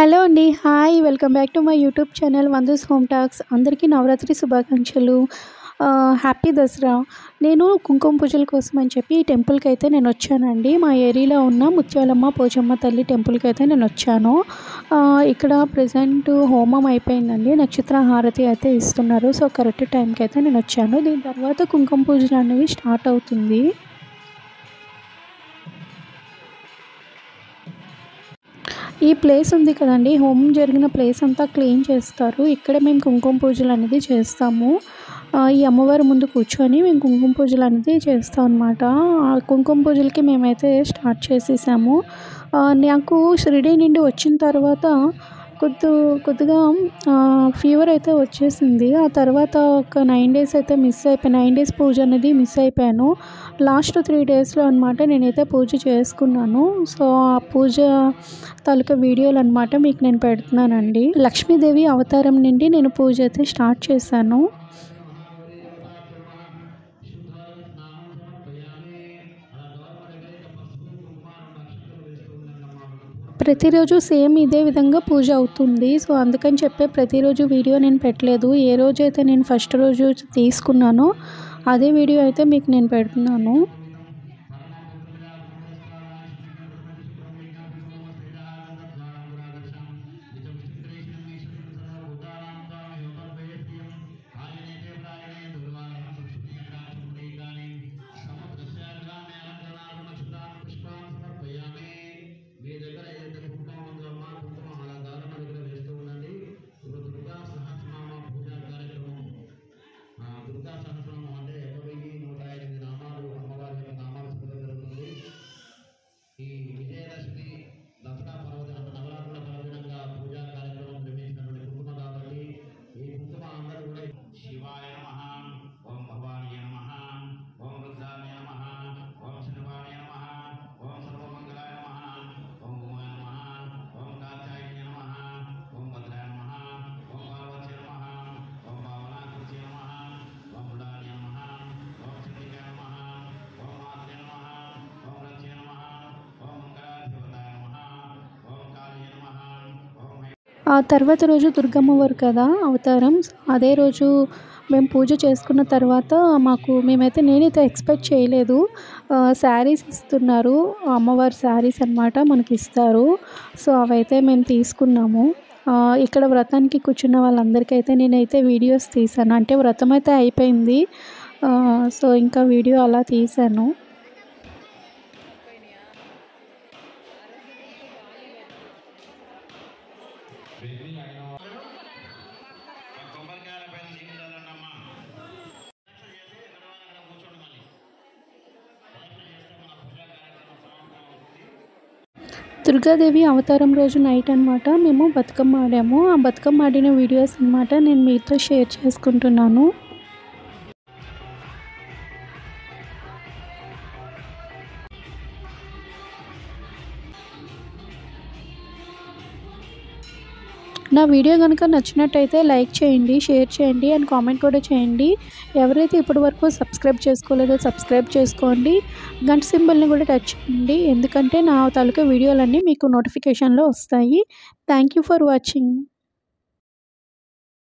hello అండి hi welcome back to my YouTube channel Vandu's home talks అందరికీ నవరాత్రి శుభాకాంక్షలు ఆ, హ్యాపీ దసరా నేను కుంకుమ పూజల కోసం అని చెప్పి ఈ టెంపుల్కి అయితే నేను వచ్చానండి మా ఏరియాలో ఉన్న ముత్యాలమ్మ పోచమ్మ తల్లి టెంపుల్కి అయితే నేను వచ్చాను ఆ, ఇక్కడ ప్రజెంట్ హోమం అయిపోయిందండి నక్షత్ర హారతి అయితే ఇస్తున్నారు సో కరెక్ట్ టైంకి అయితే నేను వచ్చాను దీని తర్వాత కుంకుమ పూజలు అనేవి స్టార్ట్ అవుతుంది ఈ ప్లేస్ ఉంది కదండి హోమం జరిగిన ప్లేస్ అంతా క్లీన్ చేస్తారు ఇక్కడ మేము కుంకుమ పూజలు అనేది చేస్తాము ఆ, ఈ అమ్మవారి ముందు కూర్చొని మేము కుంకుమ పూజలు అనేది చేస్తాం అనమాట కుంకుమ పూజలకి మేమైతే స్టార్ట్ చేసేసాము ఆ, నాకు షిరిడి నుండి వచ్చిన తర్వాత కొద్ది కొద్దిగా ఫీవర్ అయితే వచ్చేసింది ఆ తర్వాత ఒక నైన్ డేస్ అయితే మిస్ అయిపోయి నైన్ డేస్ పూజ అనేది మిస్ అయిపోయాను లాస్ట్ త్రీ డేస్లో అనమాట నేనైతే పూజ చేసుకున్నాను సో ఆ పూజ తాలూకా వీడియోలు అనమాట మీకు నేను పెడుతున్నానండి లక్ష్మీదేవి అవతారం నుండి నేను పూజ అయితే స్టార్ట్ చేశాను ప్రతిరోజు సేమ్ ఇదే విధంగా పూజ అవుతుంది సో అందుకని చెప్పే ప్రతిరోజు వీడియో నేను పెట్టలేదు ఏ రోజైతే నేను ఫస్ట్ రోజు తీసుకున్నానో అదే వీడియో అయితే మీకు నేను పెడుతున్నాను ఈ విజయదశమి దసరా పర్వదిన నవరాత్రుల పర్వదినంగా పూజా కార్యక్రమం నిర్వహించినటువంటి కుంకుమ కాబట్టి ఈ కుంకుమ అందరూ కూడా శివాయ నమ ఓం భవానీ నమ ఓం రుద్రాయ నమ ఓం శనివాయ నమ ఓం సర్వమంగళాయ నమ ఓం ఉమాయ నమ ఓం కాత్యాయ నమ ఓం భద్రాయ నమ ఓం పార్వతీ నమ ఓం భావనాకృతి నమ ఓం మృడాయ నమ ఓం చండికాయ నమ ఓం మాత్రే నమ ఓం రథ్య నమ ఓం మంగళాధిపతాయ నమ ఓం కాళీ నమ ఓం ఆ తర్వాత రోజు దుర్గమ్మ వారు కదా అవతారం అదే రోజు మేము పూజ చేసుకున్న తర్వాత మాకు మేమైతే నేనైతే ఎక్స్పెక్ట్ చేయలేదు శారీస్ ఇస్తున్నారు అమ్మవారి శారీస్ అన్నమాట మనకి ఇస్తారు సో అవైతే మేము తీసుకున్నాము ఆ, ఇక్కడ వ్రతానికి కూర్చున్న వాళ్ళందరికీ అయితే నేనైతే వీడియోస్ తీసాను అంటే వ్రతం అయితే అయిపోయింది ఆ, సో ఇంకా వీడియో అలా తీసాను కొబ్బరికాయల పైన నీళ్ళు చల్లండమ్మా కూర్చోండి మళ్ళీ దుర్గాదేవి అవతారం రోజు నైట్ అనమాట మేము బతుకమ్మ ఆడాము ఆ బతుకమ్మ ఆడిన వీడియోస్ అనమాట నేను మీతో షేర్ చేసుకుంటున్నాను నా వీడియో కనుక నచ్చినట్టయితే లైక్ చేయండి షేర్ చేయండి అండ్ కామెంట్ కూడా చేయండి ఎవరైతే ఇప్పటి వరకు సబ్స్క్రైబ్ చేసుకోలేదో సబ్స్క్రైబ్ చేసుకోండి గంట సింబల్ని కూడా టచ్ చేయండి ఎందుకంటే నా తాలూకా వీడియోలన్నీ మీకు నోటిఫికేషన్లో వస్తాయి థ్యాంక్ యూ ఫర్ వాచింగ్